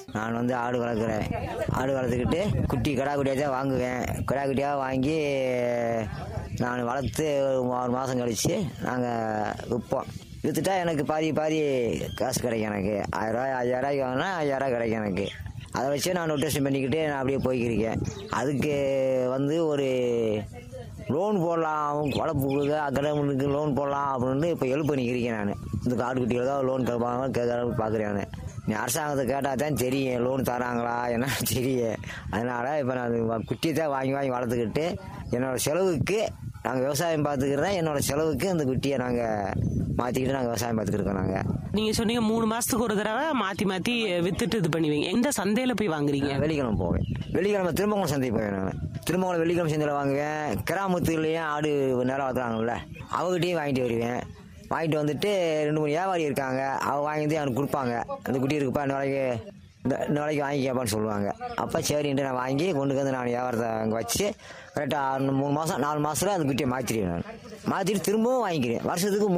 நான் வந்து ஆடு வளர்க்குறேன் ஆடு வளர்த்துக்கிட்டு குட்டி கடா குட்டியாக தான் வாங்குவேன் கடா குட்டியாக வாங்கி நான் வளர்த்து ஒரு ஆறு மாதம் கழித்து நாங்கள் விற்போம் விற்றுட்டா எனக்கு பாதி பாதி காசு கிடைக்கும் எனக்கு ஆயிரரூவா ஐயாயிரரூவாய்க்கு வாங்கினா ஐயாயிரம் கிடைக்கும் எனக்கு அதை வச்சு நான் ரொட்டேஷன் பண்ணிக்கிட்டு நான் அப்படியே போய்க்கிருக்கேன் அதுக்கு வந்து ஒரு லோன் போடலாம் வளர்ப்புக்கு அக்கடமுக்கு லோன் போடலாம் அப்படின்னு இப்போ ஹெல்ப் பண்ணிக்கிறேன் நான் இந்த காடு குட்டிகள் தான் லோன் கேட்பாங்க கேட்கறாங்க பார்க்குறேன் நான் நீ அரசாங்கத்தை கேட்டால் தான் தெரியும் லோன் தராங்களா என்ன தெரியும் அதனால் இப்போ நான் குட்டியை தான் வாங்கி வாங்கி வளர்த்துக்கிட்டு என்னோடய செலவுக்கு நாங்கள் விவசாயம் பார்த்துக்கிறதா என்னோடய செலவுக்கு இந்த குட்டியை நாங்கள் மாற்றிக்கிட்டு நாங்கள் விவசாயம் பார்த்துக்கிட்டு இருக்கோம் நாங்கள் நீங்க சொன்னீங்க மூணு மாசத்துக்கு ஒரு தடவை மாத்தி மாத்தி வித்துட்டு இது பண்ணுவீங்க எந்த சந்தையில போய் வாங்குறீங்க வெள்ளிக்கிழமை போவேன் வெள்ளிக்கிழமை திருமங்கலம் சந்தைக்கு போவேன் நான் திருமங்கலம் வெள்ளிக்கிழமை சந்தையில் வாங்குவேன் கிராமத்துலேயும் ஆடு நேரம் வளர்த்துறாங்கல்ல அவங்ககிட்டயும் வாங்கிட்டு வருவேன் வாங்கிட்டு வந்துட்டு ரெண்டு மூணு வியாபாரி இருக்காங்க அவங்க வாங்கி வந்து எனக்கு கொடுப்பாங்க அந்த குட்டி இருக்குப்பா இந்த நாளைக்கு இந்த இந்த நாளைக்கு வாங்கிக்கப்பான்னு சொல்லுவாங்க அப்போ சரின்ட்டு நான் வாங்கி கொண்டு வந்து நான் வியாபாரத்தை அங்கே வச்சு கரெக்டாக மூணு மாதம் நாலு மாதத்துல அந்த குட்டியை மாற்றிடுவேன் நான் மாற்றிட்டு திரும்பவும் வாங்கிக்கிறேன் வருஷத்துக்கு